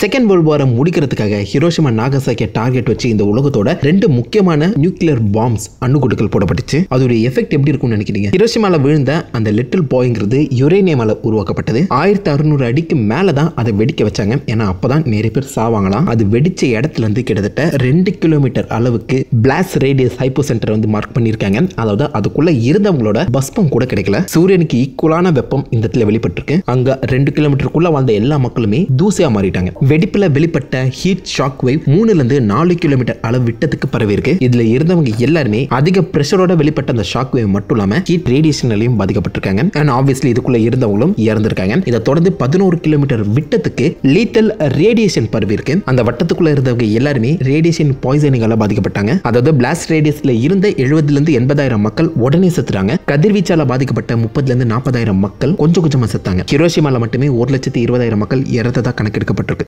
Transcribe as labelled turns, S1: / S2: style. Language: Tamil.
S1: செகண்ட் வேர்ல்ட் வாரை முடிக்கிறதுக்காக ஹிரோஷிமா நாகசாக்கிய டார்கெட் வச்சு இந்த உலகத்தோட ரெண்டு முக்கியமான நியூக்ளியர் பாம்ஸ் அணுகுண்டுகள் போடப்பட்டுச்சு அதோட எஃபெக்ட் எப்படி இருக்கும்னு நினைக்கிறீங்க ஹிரோஷிமால விழுந்த அந்த லிட்டில் பாய்ங்கிறது யுரேனியமால உருவாக்கப்பட்டது ஆயிரத்தி அறுநூறு அடிக்கு மேல தான் அதை வெடிக்க வச்சாங்க ஏன்னா அப்பதான் நிறைய பேர் சாவாங்களாம் அது வெடிச்ச இடத்துல இருந்து கிட்டத்தட்ட ரெண்டு கிலோமீட்டர் அளவுக்கு பிளாஸ் ரேடியஸ் ஹைப்போ சென்டர் வந்து மார்க் பண்ணியிருக்காங்க அதாவது அதுக்குள்ள இருந்தவங்களோட பஸ்பம் கூட கிடைக்கல சூரியனுக்கு ஈக்குவலான வெப்பம் இந்த இடத்துல வெளிப்பட்டிருக்கு அங்க ரெண்டு கிலோமீட்டருக்குள்ள வாழ்ந்த எல்லா மக்களுமே தூசியா மாறிட்டாங்க வெடிப்புல வெளிப்பட்ட ஹீட் ஷாக் வேவ் மூணுல இருந்து நாலு கிலோமீட்டர் அளவு விட்டத்துக்கு பரவி இருக்கு இதுல இருந்தவங்க எல்லாருமே அதிக பிரஷரோட வெளிப்பட்ட அந்த ஷாக் வேவ் மட்டும் இல்லாம ஹீட் ரேடியேஷனாலையும் பாதிக்கப்பட்டிருக்காங்க அண்ட் ஆப்வியஸ்லி இதுக்குள்ள இருந்தவங்களும் இறந்திருக்காங்க இதை தொடர்ந்து பதினோரு கிலோமீட்டர் விட்டத்துக்கு லீட்டல் ரேடியேஷன் பரவி இருக்கு அந்த வட்டத்துக்குள்ள இருந்தவங்க எல்லாருமே ரேடியேஷன் பாய்சனிங்கால பாதிக்கப்பட்டாங்க அதாவது பிளாஸ்ட் ரேடியஸ்ல இருந்த எழுபதுல இருந்து எண்பதாயிரம் மக்கள் உடனே செத்துறாங்க கதிர்வீச்சால பாதிக்கப்பட்ட முப்பதுல இருந்து நாற்பதாயிரம் மக்கள் கொஞ்சம் கொஞ்சமா செத்தாங்க ஹிரோஷிமால மட்டுமே ஒரு லட்சத்தி இருபதாயிரம் மக்கள் இறந்ததா கணக்கெடுக்கப்பட்டிருக்கு